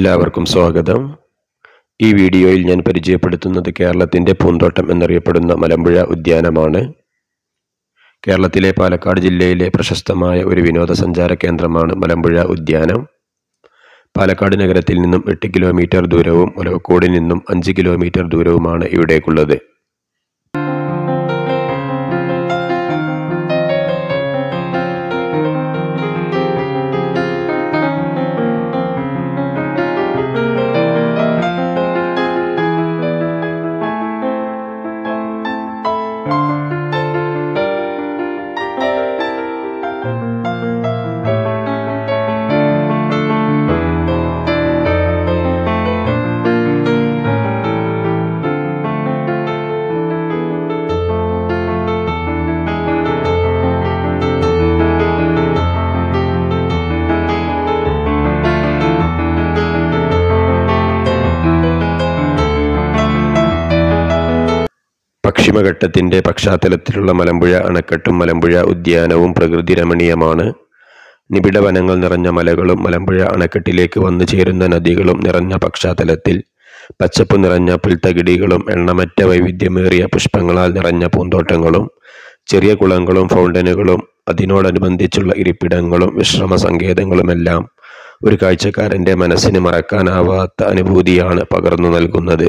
എല്ലാവർക്കും സ്വാഗതം ഈ വീഡിയോയിൽ ഞാൻ പരിചയപ്പെടുത്തുന്നത് കേരളത്തിൻ്റെ പൂന്തോട്ടം എന്നറിയപ്പെടുന്ന മലമ്പുഴ ഉദ്യാനമാണ് കേരളത്തിലെ പാലക്കാട് ജില്ലയിലെ പ്രശസ്തമായ ഒരു വിനോദസഞ്ചാര കേന്ദ്രമാണ് മലമ്പുഴ ഉദ്യാനം പാലക്കാട് നഗരത്തിൽ നിന്നും എട്ട് കിലോമീറ്റർ ദൂരവും ഒലവക്കോടിൽ നിന്നും അഞ്ച് കിലോമീറ്റർ ദൂരവുമാണ് ഇവിടേക്കുള്ളത് പശ്ചിമഘട്ടത്തിൻ്റെ പശ്ചാത്തലത്തിലുള്ള മലമ്പുഴ അണക്കെട്ടും മലമ്പുഴ ഉദ്യാനവും പ്രകൃതി രമണീയമാണ് നിബിഡ വനങ്ങൾ നിറഞ്ഞ മലകളും മലമ്പുഴ അണക്കെട്ടിലേക്ക് വന്നു ചേരുന്ന നദികളും നിറഞ്ഞ പശ്ചാത്തലത്തിൽ പച്ചപ്പ് നിറഞ്ഞ പുൽത്തകിടികളും എണ്ണമറ്റ വൈവിധ്യമേറിയ പുഷ്പങ്ങളാൽ നിറഞ്ഞ പൂന്തോട്ടങ്ങളും ചെറിയ കുളങ്ങളും ഫൗണ്ടനുകളും അതിനോടനുബന്ധിച്ചുള്ള ഇരിപ്പിടങ്ങളും വിശ്രമ സങ്കേതങ്ങളുമെല്ലാം ഒരു കാഴ്ചക്കാരൻ്റെ മനസ്സിന് മറക്കാനാവാത്ത അനുഭൂതിയാണ് പകർന്നു നൽകുന്നത്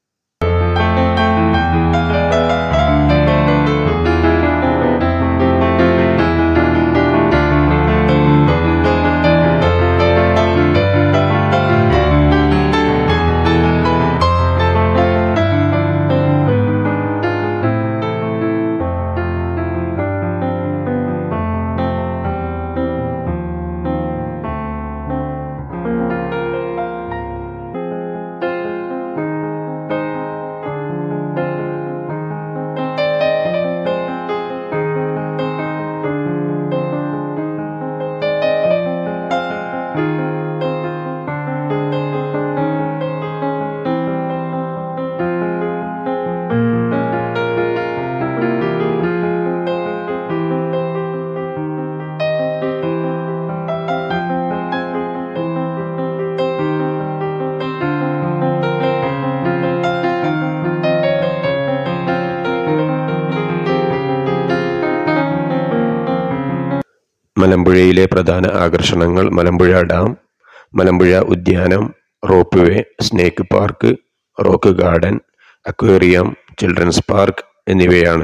മലമ്പുഴയിലെ പ്രധാന ആകർഷണങ്ങൾ മലമ്പുഴ ഡാം മലമ്പുഴ ഉദ്യാനം rope way snake park rock garden aquarium children's park എന്നിവയാണ്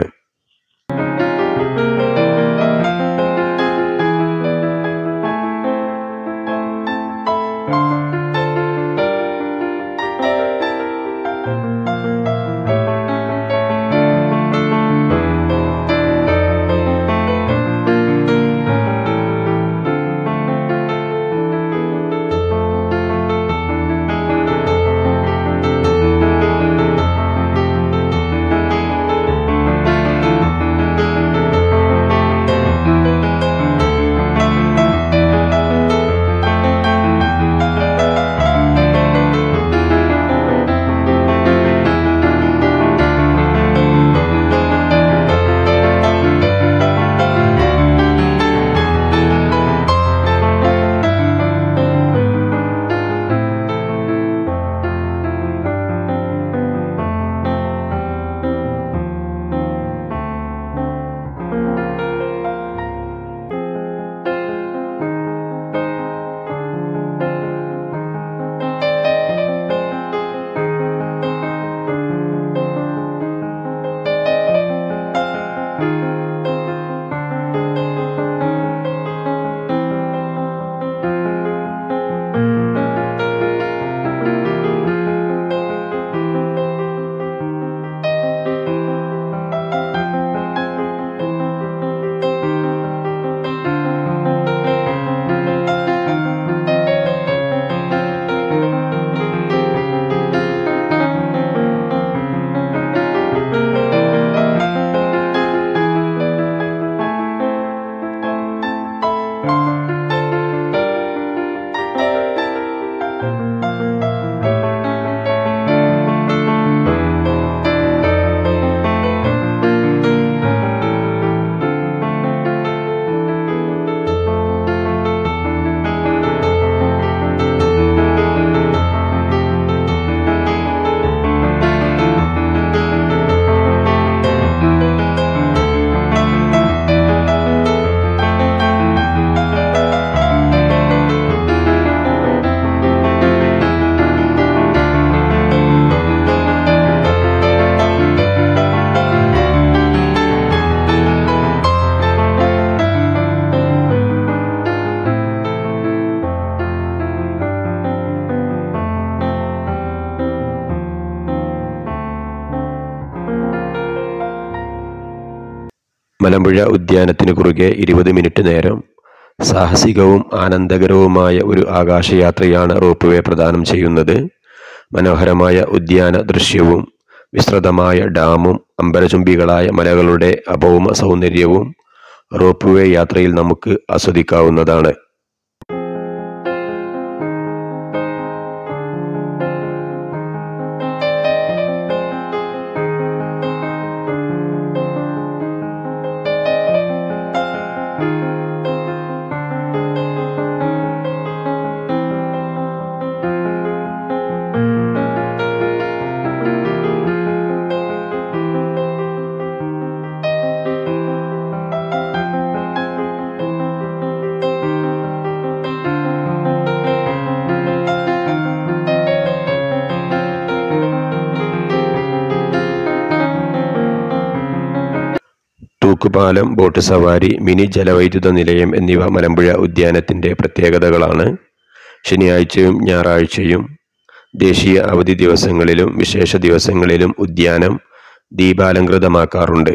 മലമ്പുഴ ഉദ്യാനത്തിന് കുറുകെ ഇരുപത് മിനിറ്റ് നേരം സാഹസികവും ആനന്ദകരവുമായ ഒരു ആകാശയാത്രയാണ് റോപ്പ് വേ പ്രദാനം ചെയ്യുന്നത് മനോഹരമായ ഉദ്യാന ദൃശ്യവും വിസ്തൃതമായ ഡാമും അമ്പരചുംബികളായ മലകളുടെ അഭൗമ സൗന്ദര്യവും റോപ്പ് വേ യാത്രയിൽ നമുക്ക് ആസ്വദിക്കാവുന്നതാണ് തൂക്കുപാലം ബോട്ട് സവാരി മിനി ജലവൈദ്യുത നിലയം എന്നിവ മലമ്പുഴ ഉദ്യാനത്തിൻ്റെ പ്രത്യേകതകളാണ് ശനിയാഴ്ചയും ഞായറാഴ്ചയും ദേശീയ അവധി ദിവസങ്ങളിലും വിശേഷ ദിവസങ്ങളിലും ഉദ്യാനം ദീപാലങ്കൃതമാക്കാറുണ്ട്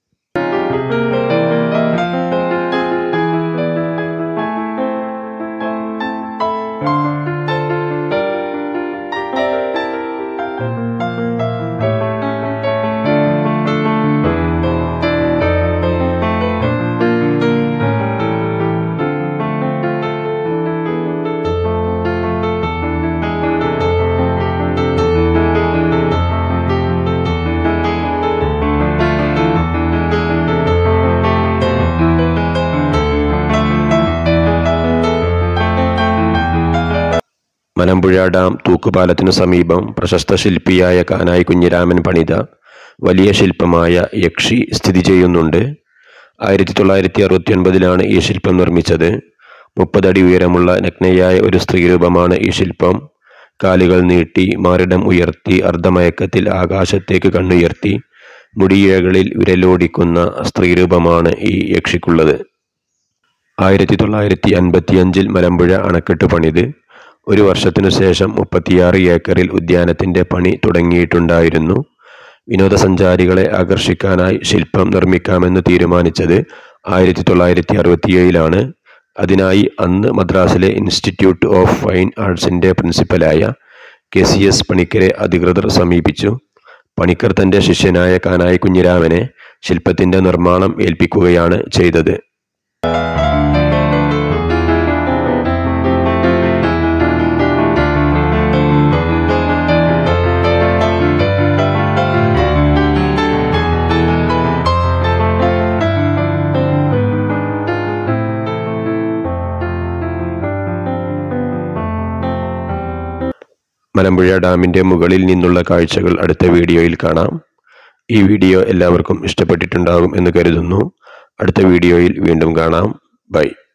മലമ്പുഴ ഡാം തൂക്കുപാലത്തിനു സമീപം പ്രശസ്ത ശില്പിയായ കാനായി കുഞ്ഞിരാമൻ പണിത വലിയ ശില്പമായ യക്ഷി സ്ഥിതി ചെയ്യുന്നുണ്ട് ആയിരത്തി തൊള്ളായിരത്തി അറുപത്തി ഒൻപതിലാണ് ഈ ശില്പം നിർമ്മിച്ചത് മുപ്പതടി ഉയരമുള്ള നഗ്നയായ ഒരു സ്ത്രീരൂപമാണ് ഈ ശില്പം കാലുകൾ നീട്ടി മാറിടം ഉയർത്തി അർദ്ധമയക്കത്തിൽ ആകാശത്തേക്ക് കണ്ണുയർത്തി മുടിയിഴകളിൽ വിരലോടിക്കുന്ന സ്ത്രീരൂപമാണ് ഈ യക്ഷിക്കുള്ളത് ആയിരത്തി തൊള്ളായിരത്തി അൻപത്തിയഞ്ചിൽ മലമ്പുഴ അണക്കെട്ട് പണിത് ഒരു വർഷത്തിനു ശേഷം മുപ്പത്തിയാറ് ഏക്കറിൽ ഉദ്യാനത്തിൻ്റെ പണി തുടങ്ങിയിട്ടുണ്ടായിരുന്നു വിനോദസഞ്ചാരികളെ ആകർഷിക്കാനായി ശില്പം നിർമ്മിക്കാമെന്ന് തീരുമാനിച്ചത് ആയിരത്തി തൊള്ളായിരത്തി അറുപത്തിയേഴിലാണ് അതിനായി അന്ന് മദ്രാസിലെ ഇൻസ്റ്റിറ്റ്യൂട്ട് ഓഫ് ഫൈൻ ആർട്സിൻ്റെ പ്രിൻസിപ്പലായ കെ സി എസ് പണിക്കരെ അധികൃതർ സമീപിച്ചു പണിക്കർ തൻ്റെ ശിഷ്യനായ കാനായി കുഞ്ഞിരാമനെ ശില്പത്തിൻ്റെ നിർമ്മാണം ഏൽപ്പിക്കുകയാണ് ചെയ്തത് മലമ്പുഴ ഡാമിൻ്റെ മുകളിൽ നിന്നുള്ള കാഴ്ചകൾ അടുത്ത വീഡിയോയിൽ കാണാം ഈ വീഡിയോ എല്ലാവർക്കും ഇഷ്ടപ്പെട്ടിട്ടുണ്ടാകും എന്ന് കരുതുന്നു അടുത്ത വീഡിയോയിൽ വീണ്ടും കാണാം ബൈ